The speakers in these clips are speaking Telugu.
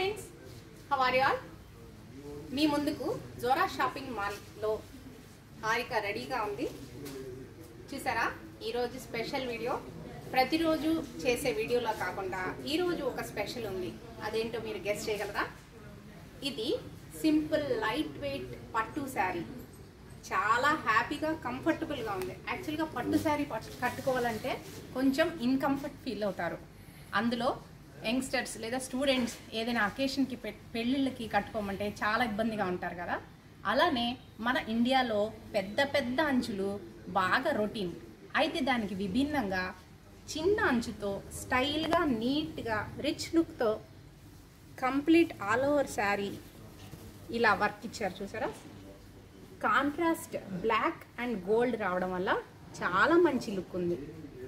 ఫ్రెండ్స్ హౌ ఆర్ ఆల్ మీ ముందుకు జోరా షాపింగ్ మాల్లో హారిక రెడీగా ఉంది చూసారా ఈరోజు స్పెషల్ వీడియో ప్రతిరోజు చేసే వీడియోలో కాకుండా ఈరోజు ఒక స్పెషల్ ఉంది అదేంటో మీరు గెస్ట్ చేయగలరా ఇది సింపుల్ లైట్ వెయిట్ పట్టు శారీ చాలా హ్యాపీగా కంఫర్టబుల్గా ఉంది యాక్చువల్గా పట్టు శారీ పట్టు- కట్టుకోవాలంటే కొంచెం ఇన్కంఫర్ట్ ఫీల్ అవుతారు అందులో యంగ్స్టర్స్ లేదా స్టూడెంట్స్ ఏదైనా అకేషన్కి పె పెళ్ళిళ్ళకి కట్టుకోమంటే చాలా ఇబ్బందిగా ఉంటారు కదా అలానే మన ఇండియాలో పెద్ద పెద్ద అంచులు బాగా రొటీన్ అయితే దానికి విభిన్నంగా చిన్న అంచుతో స్టైల్గా నీట్గా రిచ్ లుక్తో కంప్లీట్ ఆల్ ఓవర్ శారీ ఇలా వర్క్ ఇచ్చారు చూసారా కాంట్రాస్ట్ బ్లాక్ అండ్ గోల్డ్ రావడం వల్ల చాలా మంచి లుక్ ఉంది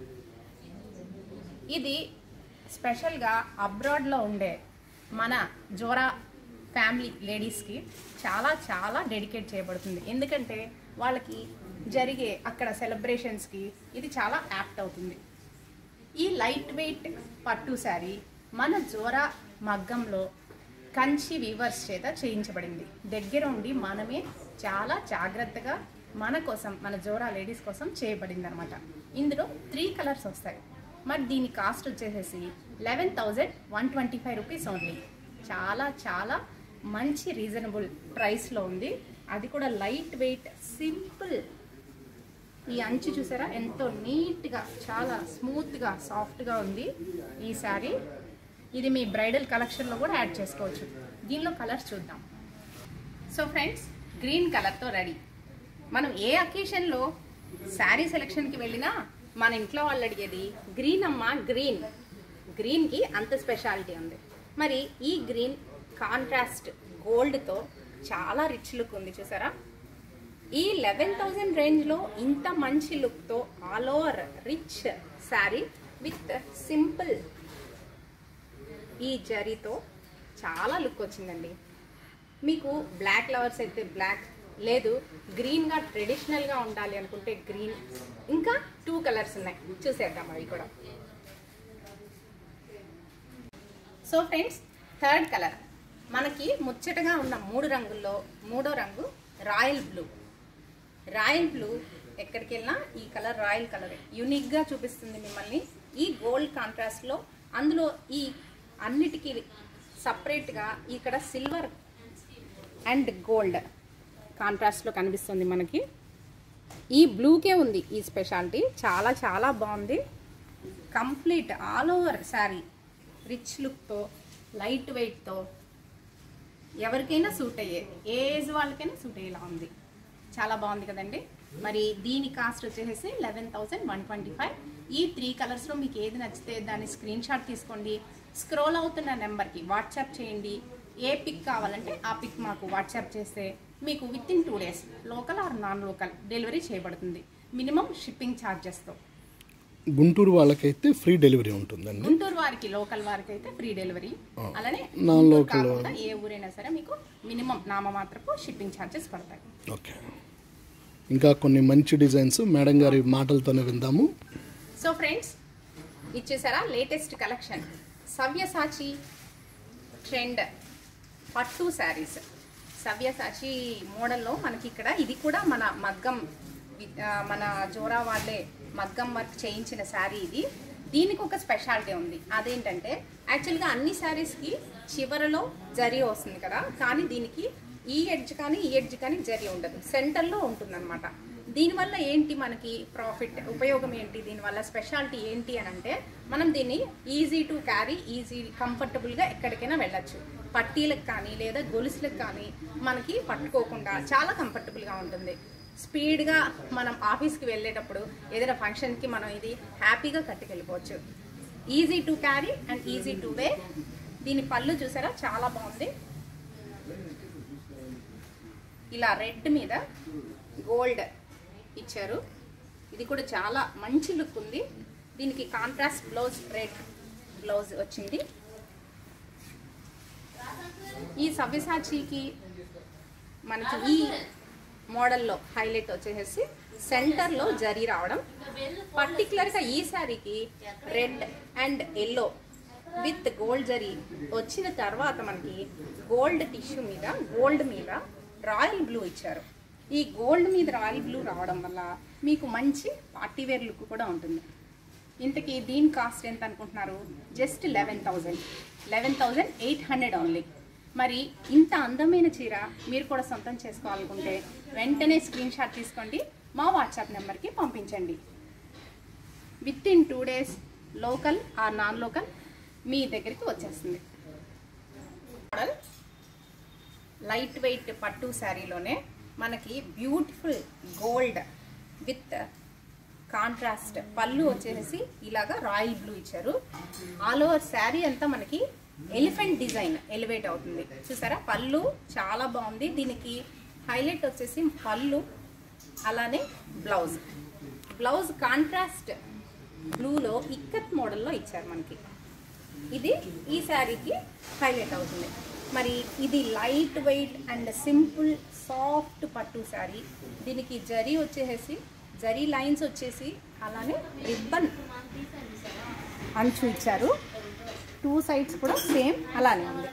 ఇది స్పెషల్గా అబ్రాడ్లో ఉండే మన జోరా ఫ్యామిలీ లేడీస్కి చాలా చాలా డెడికేట్ చేయబడుతుంది ఎందుకంటే వాళ్ళకి జరిగే అక్కడ సెలబ్రేషన్స్కి ఇది చాలా యాప్ట్ అవుతుంది ఈ లైట్ వెయిట్ పట్టు శారీ మన జోరా మగ్గంలో కంచి వీవర్స్ చేత చేయించబడింది దగ్గర ఉండి మనమే చాలా జాగ్రత్తగా మన కోసం మన జోరా లేడీస్ కోసం చేయబడింది అనమాట ఇందులో త్రీ కలర్స్ వస్తాయి మరి దీని కాస్ట్ వచ్చేసేసి eleven thousand one twenty five rupees only చాలా చాలా మంచి రీజనబుల్ ప్రైస్లో ఉంది అది కూడా లైట్ వెయిట్ సింపుల్ ఈ అంచు చూసారా ఎంతో నీట్గా చాలా స్మూత్గా సాఫ్ట్గా ఉంది ఈ శారీ ఇది మీ బ్రైడల్ కలెక్షన్లో కూడా యాడ్ చేసుకోవచ్చు దీనిలో కలర్స్ చూద్దాం సో ఫ్రెండ్స్ గ్రీన్ కలర్తో రెడీ మనం ఏ అకేషన్లో శారీ సెలెక్షన్కి వెళ్ళినా మన ఇంట్లో వాళ్ళు అడిగేది గ్రీన్ అమ్మ గ్రీన్ గ్రీన్కి అంత స్పెషాలిటీ ఉంది మరి ఈ గ్రీన్ కాంట్రాస్ట్ గోల్డ్తో చాలా రిచ్ లుక్ ఉంది చూసారా ఈ లెవెన్ థౌజండ్ రేంజ్లో ఇంత మంచి లుక్తో all over rich sari with simple ఈ జరీతో చాలా లుక్ వచ్చిందండి మీకు బ్లాక్ లవర్స్ అయితే బ్లాక్ లేదు గ్రీన్గా ట్రెడిషనల్గా ఉండాలి అనుకుంటే గ్రీన్ ఇంకా టూ కలర్స్ ఉన్నాయి చూసేద్దాం అవి కూడా సో ఫ్రెండ్స్ థర్డ్ కలర్ మనకి ముచ్చటగా ఉన్న మూడు రంగుల్లో మూడో రంగు రాయల్ బ్లూ రాయల్ బ్లూ ఎక్కడికి వెళ్ళినా ఈ కలర్ రాయల్ కలర్ యూనిక్గా చూపిస్తుంది మిమ్మల్ని ఈ గోల్డ్ కాంట్రాస్ట్లో అందులో ఈ అన్నిటికీ సపరేట్గా ఇక్కడ సిల్వర్ అండ్ గోల్డ్ కాంట్రాస్ట్లో కనిపిస్తుంది మనకి ఈ బ్లూకే ఉంది ఈ స్పెషాలిటీ చాలా చాలా బాగుంది complete all over sari rich లుక్తో లైట్ వెయిట్తో ఎవరికైనా సూట్ అయ్యే ఏ ఏజ్ వాళ్ళకైనా సూట్ అయ్యేలా ఉంది చాలా బాగుంది కదండి మరి దీని కాస్ట్ వచ్చేసి eleven thousand one twenty five ఈ త్రీ కలర్స్లో మీకు ఏది నచ్చితే దాన్ని స్క్రీన్ షాట్ తీసుకోండి స్క్రోల్ అవుతున్న నెంబర్కి వాట్సాప్ చేయండి ఏ పిక్ కావాలంటే ఆ పిక్ మాకు వాట్సాప్ చేస్తే మీకు within two days local or non local delivery చేయబడుతుంది మినిమం షిప్పింగ్ ఛార్జెస్తో గుంటూరు వాళ్ళకైతే ఫ్రీ డెలివరీ ఉంటుందండి గుంటూరు వారికి లోకల్ వారికి అయితే ఫ్రీ డెలివరీ అలానే నాన్ గుంటూరు లోకల్ కాకుండా ఏ ఊరైనా సరే మీకు మినిమం నామమాత్రపు షిప్పింగ్ ఛార్జెస్ పడతాయి ఓకే ఇంకా కొన్ని మంచి డిజైన్స్ మేడం గారి మాటలతోనే విందాము సో ఫ్రెండ్స్ ఇచ్చేసారా లేటెస్ట్ కలెక్షన్ సవ్యసాచి ట్రెండ్ పట్టు శారీస్ సవ్యసాచి మోడల్లో మనకి ఇక్కడ ఇది కూడా మన మగ్గం వి- ఆ, మన జోరా వాళ్ళే మగ్గం వర్క్ చేయించిన శారీ ఇది దీనికి ఒక స్పెషాలిటీ ఉంది అదేంటంటే యాక్చువల్గా అన్ని శారీస్కి చివరలో జరీ వస్తుంది కదా కానీ దీనికి ఈ ఎడ్జ్ కానీ ఈ ఎడ్జ్ కానీ జరీ ఉండదు సెంటర్లో ఉంటుందన్నమాట దీనివల్ల ఏంటి మనకి ప్రాఫిట్ ఉపయోగం ఏంటి దీనివల్ల స్పెషాలిటీ ఏంటి అని అంటే మనం దీన్ని ఈజీ టు క్యారీ ఈజీ కంఫర్టబుల్గా ఎక్కడికైనా వెళ్ళొచ్చు పట్టీలకు కానీ లేదా గొలుసులకు కానీ మనకి పట్టుకోకుండా చాలా కంఫర్టబుల్గా ఉంటుంది స్పీడ్గా మనం ఆఫీస్కి వెళ్ళేటప్పుడు ఏదైనా ఫంక్షన్కి మనం ఇది హ్యాపీగా కట్టుకెళ్ళిపోవచ్చు easy to carry and easy to wear దీని పళ్ళు చూసారా చాలా బాగుంది ఇలా రెడ్ మీద గోల్డ్ ఇచ్చారు ఇది కూడా చాలా మంచి లుక్ ఉంది దీనికి కాంట్రాస్ట్ బ్లౌజ్ రెడ్ బ్లౌజ్ వచ్చింది ఈ సవ్యసాచికి మనకి ఈ మోడల్లో హైలైట్ వచ్చేసి సెంటర్లో జరీ రావడం పర్టికులర్గా ఈ శారీకి red and yellow with gold zari వచ్చిన తర్వాత మనకి గోల్డ్ టిష్యూ మీద గోల్డ్ మీద రాయల్ బ్లూ ఇచ్చారు ఈ గోల్డ్ మీద రాయల్ బ్లూ రావడం వల్ల మీకు మంచి పార్టీ వేర్ లుక్ కూడా ఉంటుంది ఇంతకీ దీని కాస్ట్ ఎంత అనుకుంటున్నారు just eleven thousand eleven thousand eight hundred only మరి ఇంత అందమైన చీర మీరు కూడా సొంతం చేసుకోవాలనుకుంటే వెంటనే స్క్రీన్ షాట్ తీసుకోండి మా వాట్సాప్ నెంబర్కి పంపించండి within two days local or non local మీ దగ్గరికి వచ్చేస్తుంది మోడల్ లైట్ వెయిట్ పట్టు శారీలోనే మనకి బ్యూటిఫుల్ గోల్డ్ విత్ కాంట్రాస్ట్ పళ్ళు వచ్చేసి ఇలాగా రాయల్ బ్లూ ఇచ్చారు ఆల్ ఓవర్ శారీ అంతా మనకి ఎలిఫెంట్ డిజైన్ ఎలివేట్ అవుతుంది చూసారా పళ్ళు చాలా బాగుంది దీనికి హైలైట్ వచ్చేసి పళ్ళు అలానే బ్లౌజ్ బ్లౌజ్ కాంట్రాస్ట్ బ్లూలో ఇక్కత్ మోడల్లో ఇచ్చారు మనకి ఇది ఈ శారీకి హైలైట్ అవుతుంది మరి ఇది light weight and simple soft పట్టు శారీ దీనికి జరీ వచ్చేసి జరీ లైన్స్ వచ్చేసి అలానే రిబ్బన్ అంచు ఇచ్చారు టూ సైడ్స్ కూడా సేమ్ అలానే ఉంది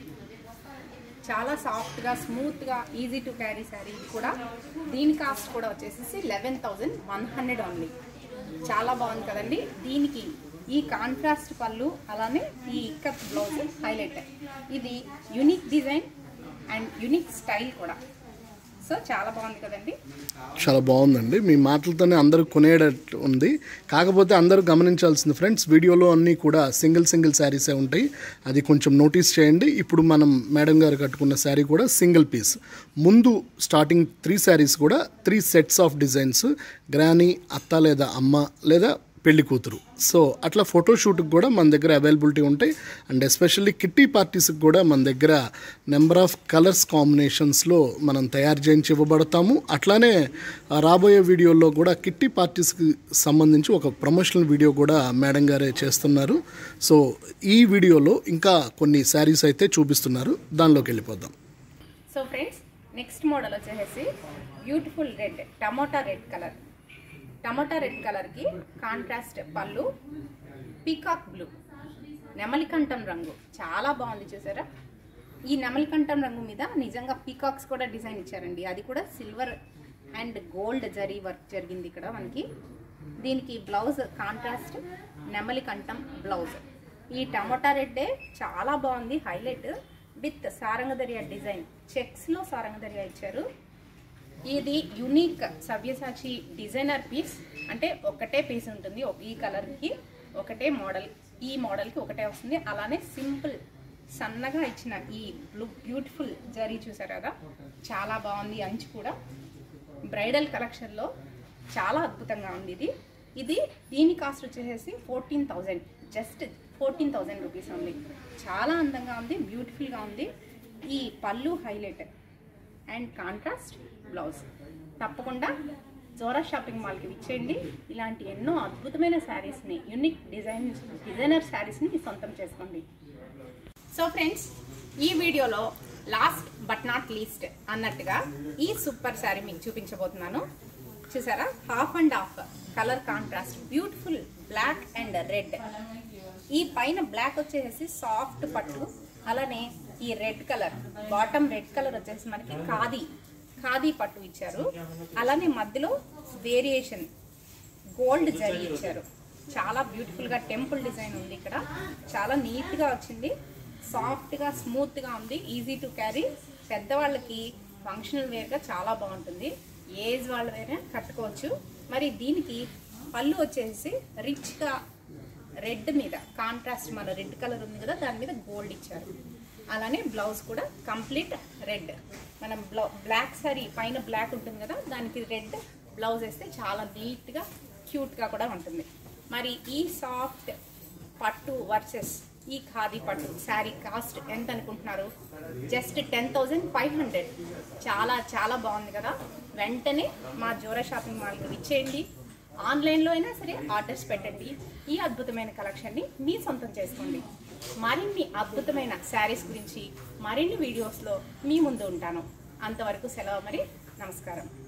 చాలా సాఫ్ట్గా స్మూత్గా ఈజీ టు క్యారీ శారీ ఇది కూడా దీని కాస్ట్ కూడా వచ్చేసి eleven thousand one hundred only చాలా బాగుంది కదండి దీనికి ఈ కాంట్రాస్ట్ పళ్ళు అలానే ఈ ఇక్కత్ బ్లౌజ్ హైలైట్ ఇది unique design and unique style కూడా సో చాలా బాగుంది కదండి చాలా బాగుందండి మీ మాటలతోనే అందరూ కొనేటట్టు ఉంది కాకపోతే అందరూ గమనించాల్సింది ఫ్రెండ్స్ వీడియోలో అన్నీ కూడా సింగిల్ సింగిల్ శారీసే ఉంటాయి అది కొంచెం నోటీస్ చేయండి ఇప్పుడు మనం మేడం గారు కట్టుకున్న శారీ కూడా సింగిల్ పీస్ ముందు స్టార్టింగ్ త్రీ శారీస్ కూడా three sets of designs granny అత్త లేదా అమ్మ లేదా పెళ్లి కూతురు సో అట్లా ఫోటోషూట్కి కూడా మన దగ్గర అవైలబిలిటీ ఉంటాయి అండ్ ఎస్పెషల్లీ కిట్టి పార్టీస్కి కూడా మన దగ్గర నెంబర్ ఆఫ్ కలర్స్ కాంబినేషన్స్లో మనం తయారు చేయించి ఇవ్వబడతాము అట్లానే ఆ రాబోయే వీడియోలో కూడా కిట్టి పార్టీస్కి సంబంధించి ఒక ప్రమోషనల్ వీడియో కూడా మేడం గారే చేస్తున్నారు సో ఈ వీడియోలో ఇంకా కొన్ని శారీస్ అయితే చూపిస్తున్నారు దానిలోకి వెళ్ళిపోదాం సో ఫ్రెండ్స్ నెక్స్ట్ మోడల్ వచ్చేసి beautiful red tomato red colour tomato red కలర్కి కాంట్రాస్ట్ పళ్ళు పీకాక్ బ్లూ నెమలికంఠం రంగు చాలా బాగుంది చూసారా ఈ నెమలికంఠం రంగు మీద నిజంగా పీకాక్స్ కూడా డిజైన్ ఇచ్చారండి అది కూడా silver and gold zari work జరిగింది ఇక్కడ మనకి దీనికి బ్లౌజ్ కాంట్రాస్ట్ నెమలికంఠం బ్లౌజ్ ఈ టమోటా రెడ్డే చాలా బాగుంది హైలైట్ విత్ సారంగదరియా డిజైన్ చెక్స్లో సారంగదరియా ఇచ్చారు ఇది యునిక్ సవ్యసాచి డిజైనర్ పీస్ అంటే ఒకటే పీస్ ఉంటుంది ఒక- ఈ కలర్కి ఒకటే మోడల్ ఈ మోడల్కి ఒకటే వస్తుంది అలానే సింపుల్ సన్నగా ఇచ్చిన ఈ బ్లూ బ్యూటిఫుల్ జరీ చూసారు కదా చాలా బాగుంది అంచు కూడా బ్రైడల్ కలెక్షన్లో చాలా అద్భుతంగా ఉంది ఇది ఇది దీని కాస్ట్ వచ్చేసి fourteen thousand just fourteen thousand rupees ఉంది చాలా అందంగా ఉంది బ్యూటిఫుల్గా ఉంది ఈ పళ్ళు హైలైట్ అండ్ కాంట్రాస్ట్ బ్లౌజ్ తప్పకుండా జోరా షాపింగ్ మాల్కి ఇచ్చేయండి ఇలాంటి ఎన్నో అద్భుతమైన శారీస్ని యూనిక్ డిజైన్ డిజైనర్ శారీస్ని మీ సొంతం చేసుకోండి సో ఫ్రెండ్స్ ఈ వీడియోలో లాస్ట్ బట్ నాట్ లీస్ట్ అన్నట్టుగా ఈ సూపర్ శారీ మీకు చూపించబోతున్నాను చూసారా half and half colour contrast beautiful black and red ఈ పైన బ్లాక్ వచ్చేసి సాఫ్ట్ పట్టు అలానే ఈ red colour bottom red colour వచ్చేసి మనకి ఖాదీ ఖాదీ పట్టు ఇచ్చారు అలానే మధ్యలో వేరియేషన్ గోల్డ్ జరీ ఇచ్చారు చాలా బ్యూటిఫుల్ గా టెంపుల్ డిజైన్ ఉంది ఇక్కడ చాలా నీట్ గా వచ్చింది సాఫ్ట్ గా స్మూత్ గా ఉంది ఈజీ టు క్యారీ పెద్దవాళ్ళకి ఫంక్షనల్ వేర్ గా చాలా బాగుంటుంది ఏజ్ వాళ్ళ వేరే కట్టుకోవచ్చు మరి దీనికి పళ్ళు వచ్చేసి రిచ్ గా రెడ్ మీద కాంట్రాస్ట్ మన రెడ్ కలర్ ఉంది కదా దాని మీద గోల్డ్ ఇచ్చారు అలానే బ్లౌజ్ కూడా కంప్లీట్ రెడ్ మనం బ్లౌ బ్లాక్ సారీ పైన బ్లాక్ ఉంటుంది కదా దానికి రెడ్ బ్లౌజ్ వేస్తే చాలా నీట్గా క్యూట్గా కూడా ఉంటుంది మరి ఈ సాఫ్ట్ పట్టు వర్సెస్ ఈ ఖాదీ పట్టు శారీ కాస్ట్ ఎంత అనుకుంటున్నారు just ten thousand five hundred చాలా చాలా బాగుంది కదా వెంటనే మా జోరా షాపింగ్ మాల్కి ఇచ్చేయండి ఆన్లైన్లో అయినా సరే ఆర్డర్స్ పెట్టండి ఈ అద్భుతమైన కలెక్షన్ని మీ సొంతం చేసుకోండి మరిన్ని అద్భుతమైన శారీస్ గురించి మరిన్ని వీడియోస్లో మీ ముందు ఉంటాను అంతవరకు సెలవు మరి నమస్కారం